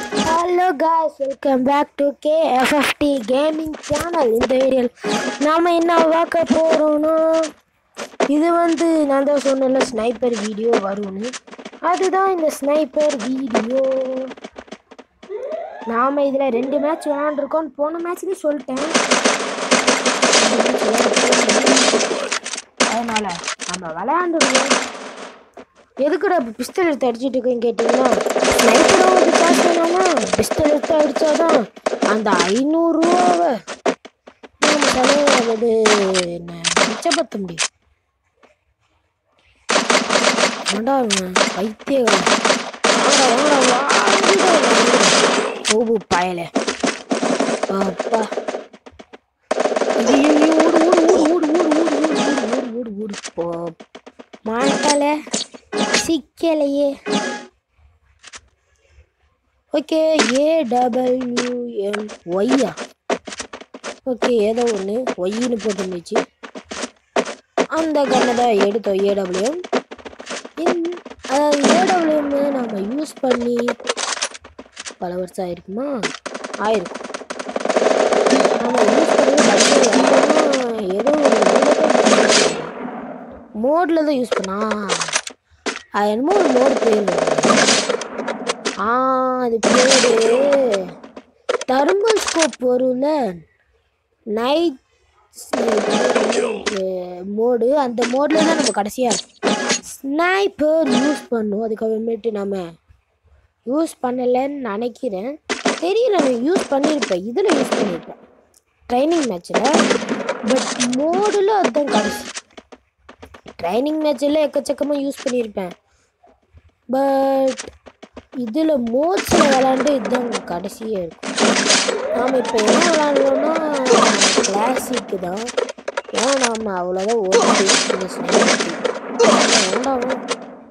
Hello guys welcome back to K FFT gaming channel இந்த வீடியோவில் நாம் என்ன பார்க்க போகிறோம்னா இது வந்து நான் தான் சொன்னேன்ல ஸ்னைப்பர் வீடியோ வரும்னு அதுதான் இந்த ஸ்னைப்பர் வீடியோ நாம் இதில் ரெண்டு மேட்ச் விளாண்டுருக்கோம் போன மேட்ச்லேயும் சொல்லிட்டேன் இந்த match விளையாட அதனால் நம்ம விளையாண்டுருக்கோம் எதுக்குடா இப்போ பிஸ்டல் எடுத்து அடிச்சிட்டு இருக்கேன்னு கேட்டிங்கன்னா ஸ்னைப்பர் வந்து காசு வேணாமா பிஸ்டல் எடுத்து அடித்தாதான் அந்த ஐநூறுரூவாவை நம்ம தலைவது என்ன மிச்சப்படுத்த முடியும் ஏண்டா இவன் பைத்தியக்காரன். வாங்கடா, வாங்கடா, வாங்கடா. ஓபு பயலே அப்பா ஐயோ, ஓடு ஓடு ஓடு ஓடு ஓடு ஓடு ஓடு ஓடு ஓடு ஓடு போ மாட்டாளே சிக்கலையே ஓகே ஏ டபிள்யூஎன் ஒய்யா ஓகே ஏதோ ஒன்று ஒய்ன்னு போட்டுருந்துச்சு அந்த கண்ணை தான் எடுத்தோம் ஏடபிள்யூஎம் அதாவது ஏடபிள்யூஎம் நம்ம யூஸ் பண்ணி பல வருஷம் ஆயிருக்குமா ஆயிருக்கும் நம்ம யூஸ் பண்ணி ஏதோ ஒரு மோடில் தான் யூஸ் பண்ணா அது என்னமோ ஒரு மோடு பேர் ஆ அது பேர் தர்மல் ஸ்கோப் வரும்ல நைட் மோடு அந்த மோடில் தான் நம்ம கடைசியாக ஸ்னைப்பர் யூஸ் பண்ணோம் அதுக்கப்புறமேட்டு நம்ம யூஸ் பண்ணலைன்னு நினைக்கிறேன் தெரியல நான் யூஸ் பண்ணியிருப்பேன் இதில் யூஸ் பண்ணியிருப்பேன் ட்ரைனிங் மேட்ச்சில் பட் மோடில் அதுதான் கடைசி ட்ரைனிங் மேட்ச்சில் எக்கச்சக்கமாக யூஸ் பண்ணியிருப்பேன் பட் இதில் மோட்ஸில் விளாண்டு இதுதான் கடைசியே இருக்கும் நாம் இப்போ என்ன விளாட்றோம்னா கிளாசிக்கு தான் ஏன்னா நாம் அவ்வளோதான் ஓட்டு இந்த ஸ்னைப்பருக்கு வேண்டாம்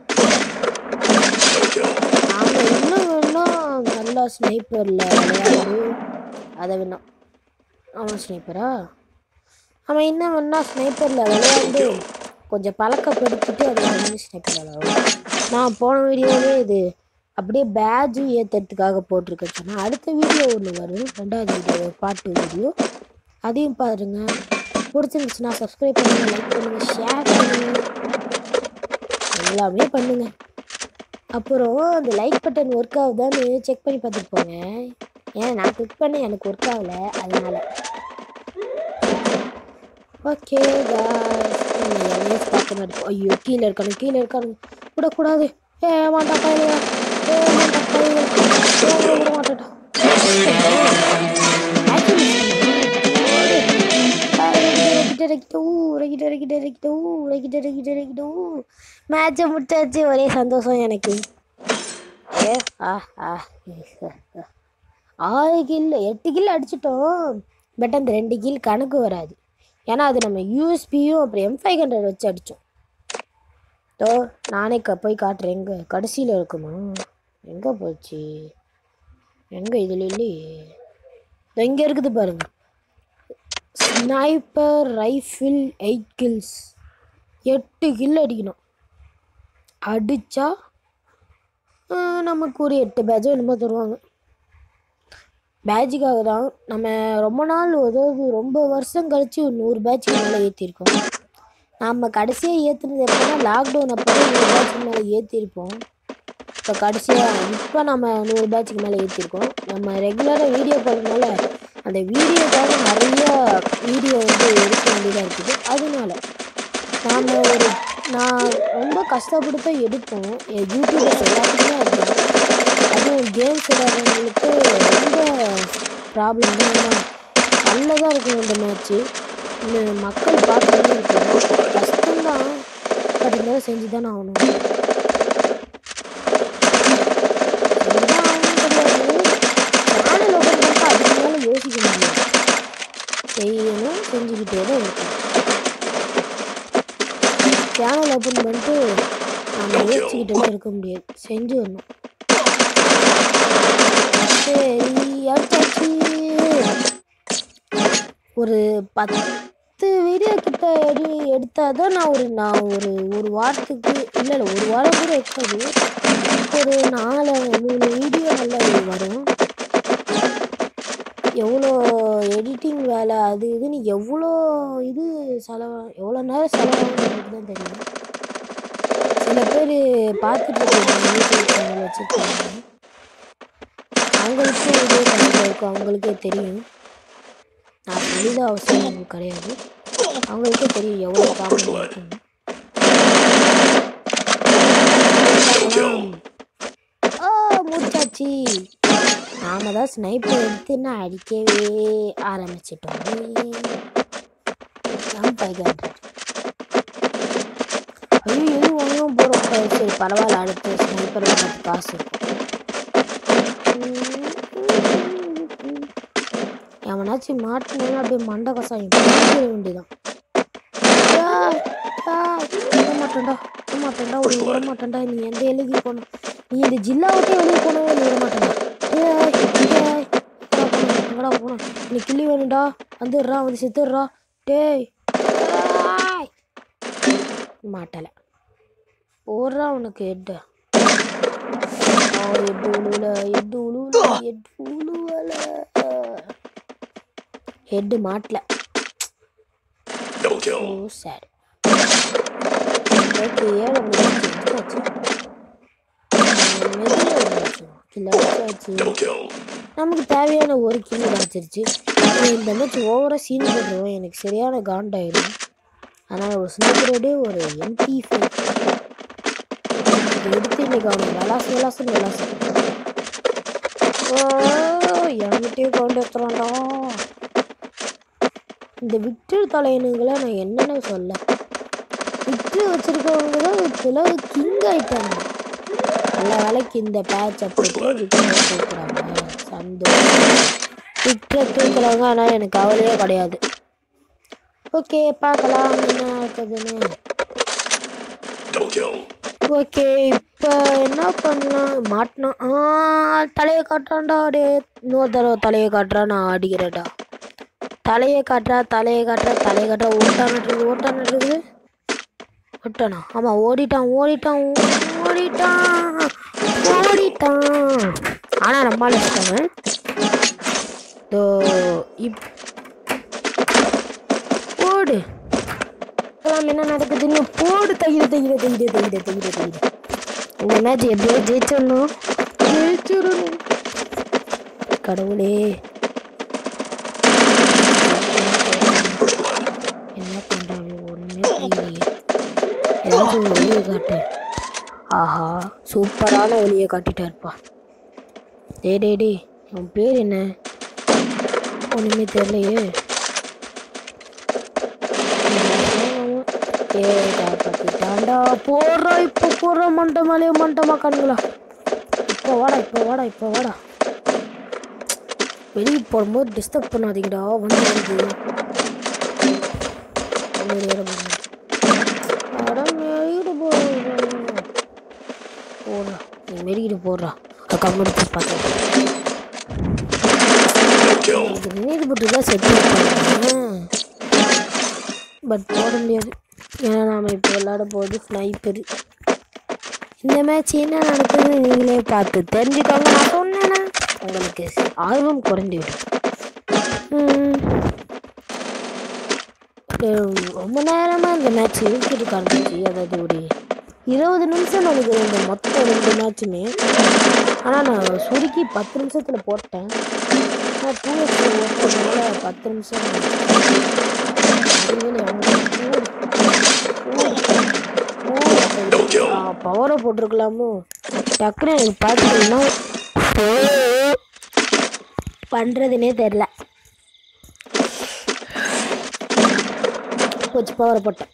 நாம் இன்னும் வேணால் நல்லா ஸ்னைப்பரில் விளையாடு அதை வேணாம் அவன் ஸ்னைப்பரா அவன் என்ன வேணா ஸ்னைப்பரில் விளையாண்டு கொஞ்சம் பழக்கப்படுத்திட்டு அதை வந்து ஸ்னைப்பர் விளையாடுவோம் நான் போன வீடியோவே இது அப்படியே பேட்ஜு ஏற்றுறதுக்காக போட்டிருக்கேன் சொன்னால் அடுத்த வீடியோ ஒன்று வரும் ரெண்டாவது வீடியோ பாட்டு வீடியோ அதையும் பாருங்க பிடிச்சிருந்துச்சுன்னா சப்ஸ்கிரைப் பண்ணுங்கள் லைக் பண்ணுங்கள் ஷேர் பண்ணுங்கள் எல்லாமே பண்ணுங்கள் அப்புறம் அந்த லைக் பட்டன் ஒர்க் ஆகுதான்னு செக் பண்ணி பார்த்துட்டு போங்க ஏன் நான் கிளிக் பண்ண எனக்கு ஒர்க் ஆகலை அதனால ஓகே என்னையே பார்க்க மாட்டேன் ஐயோ கீழே இருக்கானு கீழே இருக்கானு விடக்கூடாது ஏ மாட்டா கையில ஏ மாட்டா கையில ஏ விட மாட்டேட்டா மேட்சை முடிச்சாச்சு ஒரே சந்தோஷம் எனக்கு ஏ ஆ ஆ ஆறு கில் எட்டு கில் அடிச்சிட்டோம் பட் அந்த ரெண்டு கில் கணக்கு வராது ஏன்னா அது நம்ம யூஎஸ்பியும் அப்புறம் எம் ஃபைவ் ஹண்ட்ரட் வச்சு அடித்தோம் தோ நானே க போய் காட்டுறேன் எங்கே கடைசியில் இருக்குமா எங்கே போச்சு எங்கே இதில் இல்லையே இதோ இங்கே இருக்குது பாருங்க ஸ்னைப்பர் ரைஃபிள் எயிட் கில்ஸ் எட்டு கில் அடிக்கணும் அடித்தா நமக்கு ஒரு எட்டு பேட்சோ என்னமோ தருவாங்க பேட்சுக்காக தான் நம்ம ரொம்ப நாள் அதாவது ரொம்ப வருஷம் கழிச்சு ஒரு நூறு பேட்சுக்கு மேலே ஏற்றிருக்கோம் நம்ம கடைசியாக ஏற்றுனது எப்போனா லாக்டவுன் அப்போ நூறு பேட்சுக்கு மேலே ஏற்றிருப்போம் இப்போ கடைசியாக இப்போ நம்ம நூறு பேட்சுக்கு மேலே ஏற்றிருக்கோம் நம்ம ரெகுலராக வீடியோ போடுறதுனால அந்த வீடியோக்காக நிறைய வீடியோ வந்து எடுக்க வேண்டியதாக இருக்குது அதனால நாம் ஒரு நான் ரொம்ப கஷ்டப்பட்டு தான் எடுப்போம் என் யூடியூபர்ஸ் எல்லாத்துக்குமே அதுதான் அதுவும் கேம்ஸ் விளையாடுறவங்களுக்கு ரொம்ப ப்ராப்ளம் தான் ஏன்னா நல்லதாக இருக்கும் இந்த மேட்ச்சு இந்த மக்கள் பார்க்கவே இருக்கும் கஷ்டம்தான் பட் இருந்தாலும் செஞ்சு தானே ஆகணும் செஞ்சுதான் ஆகணும் கிடையாது சேனல் ஓப்பன் பண்ணிட்டு அதுக்கு மேலே யோசிக்க முடியாது செய்யணும் செஞ்சுக்கிட்டே தான் இருக்கணும் சேனல் ஓப்பன் பண்ணிட்டு நம்ம யோசிச்சுக்கிட்டே இருக்க முடியாது செஞ்சு வரணும் சரி அடுத்தாச்சு ஒரு பத்து வீடியோ கிட்ட எடி எடுத்தால் தான் நான் ஒரு நான் ஒரு ஒரு வாரத்துக்கு இல்லை இல்லை ஒரு வாரம் கூட இருக்காது ஒரு நாலு மூணு வீடியோ நல்லா வரும் எவ்வளோ எடிட்டிங் வேலை அது இதுன்னு எவ்வளோ இது செலவா எவ்வளோ நேரம் செலவாகும் எனக்கு தான் தெரியும் சில பேர் பார்த்துட்டு இருக்காங்க யூடியூப் சேனல் வச்சுருக்காங்க அவங்களுக்கும் இதே கண்டிப்பாக இருக்கும் அவங்களுக்கே தெரியும் நான் சொல்லிதான் அவசியம் உங்களுக்கு கிடையாது அவங்களுக்கே தெரியும் எவ்வளோ காமெடி இருக்குன்னு ஓ முடிச்சாச்சு நாம தான் ஸ்னைப்பர் எடுத்து நான் அடிக்கவே ஆரம்பிச்சிட்டோம் பைகாட்டு ஐயோ எது ஒன்றும் போகிறோம் சரி பரவாயில்ல அடுத்து ஸ்னைப்பர் வாங்கிறது காசு எவனாச்சும் மாட்டினா அப்படியே மண்டை கசாயம் பிடிக்கிற வேண்டியதான் விட மாட்டேன்டா விட மாட்டேன்டா ஒரு விட மாட்டேன்டா நீ எந்த எல்லைக்கு போன நீ இந்த ஜில்லா விட்டே வெளியே போனவே நீ விட மாட்டேன்டா ஏய், ஏய், எங்கடா போன? எங்கடா போன நீ கிள்ளி வேணும்டா வந்துடுறா வந்து செத்துடுறா டேய் ஏய். மாட்டலை போடுறா உனக்கு எட்டு எட்டு உழுவல எட்டு உழுவல எட்டு உழுவல ஹெட்டு மாட்டல Double oh kill. Sir okay ஏழை முடிச்சு கில்லாச்சு Double kill. நமக்கு தேவையான ஒரு கிலோ கிடச்சிருச்சு இந்த மேட்ச் ஓவராக சீன் போட்டுருவோம் எனக்கு சரியான காண்டாயிடும் அதனால் ஒரு ஸ்னேக்கரோடே ஒரு எம்பி ஃபைவ் எடுத்து இன்னைக்கு அவனை விளாசு விளாசுன்னு விளாசு ஓ என்கிட்டயே கொண்டு எடுத்துறான்டா இந்த விக்டர் தலையனுங்களை நான் என்னென்ன சொல்ல விக்டர் வச்சிருக்கவங்க தான் இப்போலாம் கிங் ஆயிட்டாங்க நல்ல வேலைக்கு இந்த பேட்ச் போட்டு விக்டரை தூக்குறாங்க சந்தோஷம் விக்டரை தூக்குறவங்க ஆனால் எனக்கு கவலையே கிடையாது ஓகே பார்க்கலாம் என்ன இருக்குதுன்னு Double kill. ஓகே இப்போ என்ன பண்ணலாம் மாட்டினா ஆ தலையை காட்டுறான்டா டே இன்னொரு தடவை தலையை காட்டுறான் நான் அடிக்கிறேன்டா தலையை காட்டுறா தலையை காட்டுறா தலையை காட்டுறா ஓட்டான் இருக்குது ஓட்டான் இருக்குது ஓட்டானா ஆமாம் ஓடிட்டான் ஓடிட்டான் ஓடிட்டான் ஓடிட்டான் ஆனால் நம்மளால இருக்காங்க தோ இப் ஓடு பார்க்கலாம் என்ன நடக்குதுன்னு போடு தகிர தகிர தகிர தகிர தகிர தகிர இந்த மேட்ச் எப்படியோ ஜெயிச்சிடணும் ஜெயிச்சிடணும் கடவுளே என்ன பண்றாங்க ஒண்ணுமே புரியலையே ஏதாச்சும் ஒரு வழியை காட்டு ஆஹா சூப்பரான வழியை காட்டிட்டாருப்பா டே டே டே உன் பேர் என்ன ஒண்ணுமே தெரியலையே ஏடாப்பட்டிட்டாண்டா போடுறா இப்போ போடுற மண்டை மேலே மண்டமா கண்களா இப்போ வாடா இப்போ வாடா இப்போ வாடா வெளியே போகும்போது டிஸ்டர்ப் பண்ணாதீங்கடா வந்து வருது வந்து ஏற போகுது. அட மெழுகிட்டு போடுறா போடுறா நீ மெழுகிட்டு போடுறா கம்மெடுத்து பார்த்தேன் Double kill. இது நீதி போட்டுலாம் செத்து பட் போட முடியாது ஏன்னா நாம் இப்போ விளையாட போகுது ஸ்னைப்பர் இந்த மேட்ச் என்ன நடக்குதுன்னு நீங்களே பார்த்து தெரிஞ்சுக்கோங்க நான் சொன்னேன்னா உங்களுக்கு ஆர்வம் குறைஞ்சி விடும் ம். அஹ் ரொம்ப நேரமாக இந்த மேட்ச் இழுத்துட்டு காமிச்சு அதாவது ஒரு இருபது நிமிஷம் நினைக்கிறேன் இந்த மொத்த ரெண்டு மேட்சுமே ஆனால் நான் சுருக்கி பத்து நிமிஷத்தில் போட்டேன் நான் டூ எக்ஸ் ஓட்டுறதுனால பத்து நிமிஷம் Double kill. பவரை போட்டிருக்கலாமோ டக்குன்னு எனக்கு பார்த்தீங்கன்னா பண்ணுறதுனே தெரில போச்சு பவரை போட்டேன்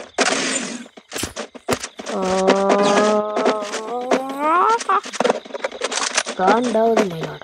காண்டாவது மயிலாடு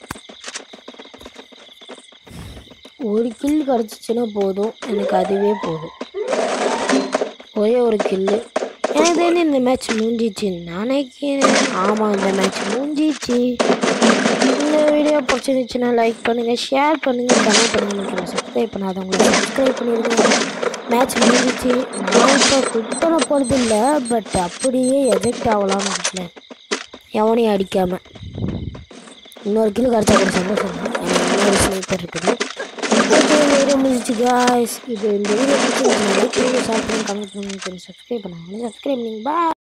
ஒரு கில் கிடச்சிச்சின்னா போதும் எனக்கு அதுவே போதும் ஒரே ஒரு கில்லு எனக்கு தெரிஞ்சு இந்த மேட்ச் முடிஞ்சிச்சு நினைக்கிறேன் ஆமாம் இந்த மேட்ச் முடிஞ்சிச்சு இந்த வீடியோ பிடிச்சிருந்துச்சுன்னா லைக் பண்ணுங்கள் ஷேர் பண்ணுங்கள் கமெண்ட் பண்ணுங்கள் சப்ஸ்கிரைப் பண்ணாதவங்களை சப்ஸ்கிரைப் பண்ணிடுங்க மேட்ச் முடிஞ்சிச்சு நான் இப்போ குட் பண்ண போகிறது இல்லை பட் அப்படியே எஜெக்ட் ஆகலாம்னு இருக்கேன் எவனையும் அடிக்காமல் இன்னொரு கிலோ கிடச்சா கூட சந்தோஷம் தான். எனக்கு இன்னொரு ஸ்னைப்பர் இருக்குது ஓகே வீடியோ முடிச்சு காய்ஸ் இது இந்த வீடியோ பிடிச்சி லைக் பண்ணி ஷேர் பண்ணி கமெண்ட் பண்ணி சப்ஸ்கிரைப் பண்ணாங்க சப்ஸ்கிரைப் பண்ணி பாய்